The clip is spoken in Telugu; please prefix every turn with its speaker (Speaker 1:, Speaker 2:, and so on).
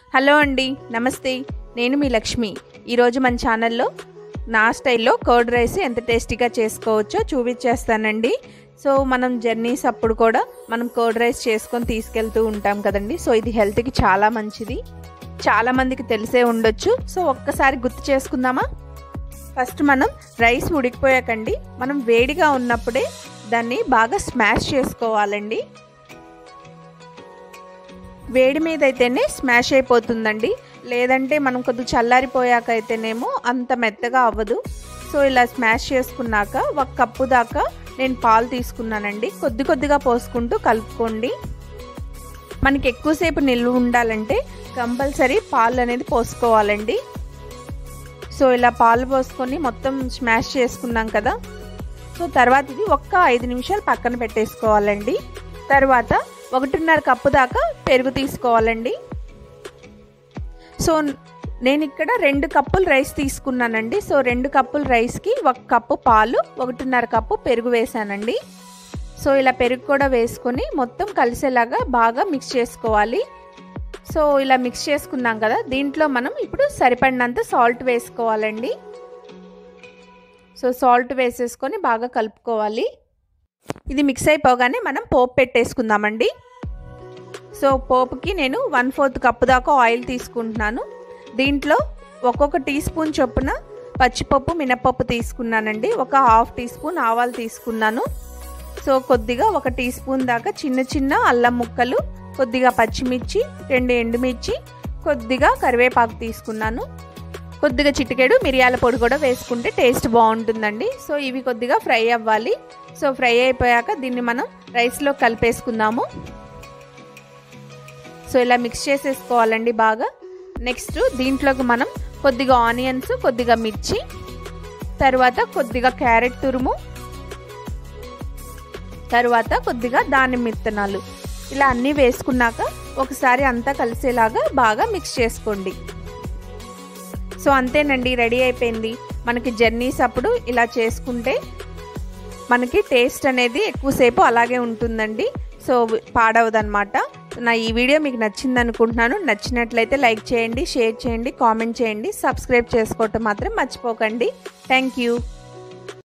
Speaker 1: హలో అండి నమస్తే నేను మీ లక్ష్మి ఈరోజు మన ఛానల్లో నా స్టైల్లో కర్డ్ రైస్ ఎంత టేస్టీగా చేసుకోవచ్చో చూపించేస్తానండి సో మనం జర్నీస్ అప్పుడు కూడా మనం కర్డ్ రైస్ చేసుకొని తీసుకెళ్తూ ఉంటాం కదండి సో ఇది హెల్త్కి చాలా మంచిది చాలా మందికి తెలిసే ఉండొచ్చు సో ఒక్కసారి గుర్తు చేసుకుందామా ఫస్ట్ మనం రైస్ ఉడికిపోయాకండి మనం వేడిగా ఉన్నప్పుడే దాన్ని బాగా స్మాష్ చేసుకోవాలండి వేడి మీద అయితేనే స్మాష్ అయిపోతుందండి లేదంటే మనం కొద్దిగా చల్లారిపోయాక అయితేనేమో అంత మెత్తగా అవ్వదు సో ఇలా స్మాష్ చేసుకున్నాక ఒక కప్పు దాకా నేను పాలు తీసుకున్నానండి కొద్ది కొద్దిగా పోసుకుంటూ కలుపుకోండి మనకి ఎక్కువసేపు నిల్వ ఉండాలంటే కంపల్సరీ పాలు అనేది పోసుకోవాలండి సో ఇలా పాలు పోసుకొని మొత్తం స్మాష్ చేసుకున్నాం కదా సో తర్వాత ఇది ఒక్క ఐదు నిమిషాలు పక్కన పెట్టేసుకోవాలండి తర్వాత ఒకటిన్నర కప్పు దాకా పెరుగు తీసుకోవాలండి సో నేను ఇక్కడ రెండు కప్పులు రైస్ తీసుకున్నానండి సో రెండు కప్పుల రైస్కి ఒక కప్పు పాలు ఒకటిన్నర కప్పు పెరుగు వేసానండి సో ఇలా పెరుగు కూడా వేసుకొని మొత్తం కలిసేలాగా బాగా మిక్స్ చేసుకోవాలి సో ఇలా మిక్స్ చేసుకున్నాం కదా దీంట్లో మనం ఇప్పుడు సరిపడినంత సాల్ట్ వేసుకోవాలండి సో సాల్ట్ వేసేసుకొని బాగా కలుపుకోవాలి ఇది మిక్స్ అయిపోగానే మనం పోపు పెట్టేసుకుందామండి సో పోపుకి నేను వన్ ఫోర్త్ కప్పు దాకా ఆయిల్ తీసుకుంటున్నాను దీంట్లో ఒక్కొక్క టీ స్పూన్ చొప్పున పచ్చిపప్పు మినపప్పు తీసుకున్నానండి ఒక హాఫ్ టీ స్పూన్ ఆవాలు తీసుకున్నాను సో కొద్దిగా ఒక టీ స్పూన్ దాకా చిన్న చిన్న అల్లం ముక్కలు కొద్దిగా పచ్చిమిర్చి రెండు ఎండుమిర్చి కొద్దిగా కరివేపాకు తీసుకున్నాను కొద్దిగా చిటికెడు మిరియాల పొడి కూడా వేసుకుంటే టేస్ట్ బాగుంటుందండి సో ఇవి కొద్దిగా ఫ్రై అవ్వాలి సో ఫ్రై అయిపోయాక దీన్ని మనం రైస్లో కలిపేసుకుందాము సో ఇలా మిక్స్ చేసేసుకోవాలండి బాగా నెక్స్ట్ దీంట్లోకి మనం కొద్దిగా ఆనియన్స్ కొద్దిగా మిర్చి తర్వాత కొద్దిగా క్యారెట్ తురుము తర్వాత కొద్దిగా దానిమ్మ విత్తనాలు ఇలా అన్నీ వేసుకున్నాక ఒకసారి అంతా కలిసేలాగా బాగా మిక్స్ చేసుకోండి సో అంతేనండి రెడీ అయిపోయింది మనకి జర్నీస్ అప్పుడు ఇలా చేసుకుంటే మనకి టేస్ట్ అనేది ఎక్కువసేపు అలాగే ఉంటుందండి సో పాడవదనమాట నా ఈ వీడియో మీకు నచ్చింది అనుకుంటున్నాను నచ్చినట్లయితే లైక్ చేయండి షేర్ చేయండి కామెంట్ చేయండి సబ్స్క్రైబ్ చేసుకోవటం మాత్రం మర్చిపోకండి థ్యాంక్ యూ